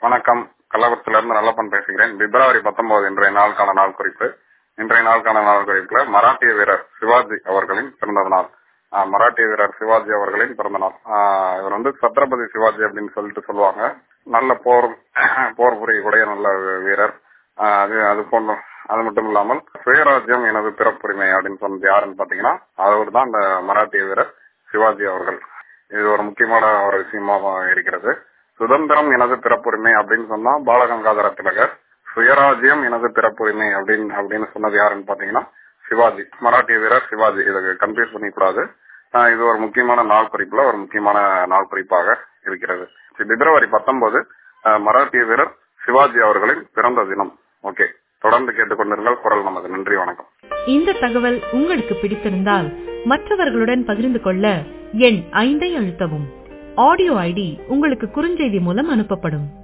வணக்கம் கள்ளக்குறிச்சியிலிருந்து நல்லப்பன் பேசுகிறேன் பிப்ரவரி பத்தொன்பது இன்றைய நாளுக்கான நாள் குறிப்பு இன்றைய நாளுக்கான நாள் குறிப்புல மராட்டிய வீரர் சிவாஜி அவர்களின் பிறந்த நாள் ஆஹ் மராட்டிய வீரர் சிவாஜி அவர்களின் பிறந்த நாள் ஆஹ் இவர் வந்து சத்ரபதி சிவாஜி அப்படின்னு சொல்லிட்டு சொல்லுவாங்க நல்ல போர் போர் புரியக்கூடிய நல்ல வீரர் ஆஹ் அது அது போன்ற அது மட்டும் இல்லாமல் சுயராஜ்யம் எனது பிறப்புரிமை அப்படின்னு சொன்னது யாருன்னு பாத்தீங்கன்னா அவர் தான் அந்த மராட்டிய வீரர் சிவாஜி அவர்கள் இது ஒரு முக்கியமான ஒரு விஷயமா இருக்கிறது சுதந்திரம் எனது பிறப்புரிமை அப்படின்னு சொன்னா பாலகங்காதர திலகர் சுயராஜ்யம் எனது பிறப்புரிமை அப்படின்னு அப்படின்னு சொன்னது யாருன்னு பாத்தீங்கன்னா சிவாஜி மராட்டிய வீரர் சிவாஜி இதை கன்ஃபியூஸ் பண்ணிக்கூடாது ஆஹ் இது ஒரு முக்கியமான நாள் குறிப்புல ஒரு முக்கியமான நாள் குறிப்பாக இருக்கிறது பிப்ரவரி பத்தொன்பது மராட்டிய வீரர் சிவாஜி அவர்களின் பிறந்த தினம் ஓகே தொடர்ந்து கேட்டுக்கொண்டிருங்கள் குரல் நமது நன்றி வணக்கம் இந்த தகவல் உங்களுக்கு பிடித்திருந்தால் மற்றவர்களுடன் பகிர்ந்து கொள்ள எண் ஐந்தை அழுத்தவும் ஆடியோ ஐடி உங்களுக்கு குறுஞ்செய்தி மூலம் அனுப்பப்படும்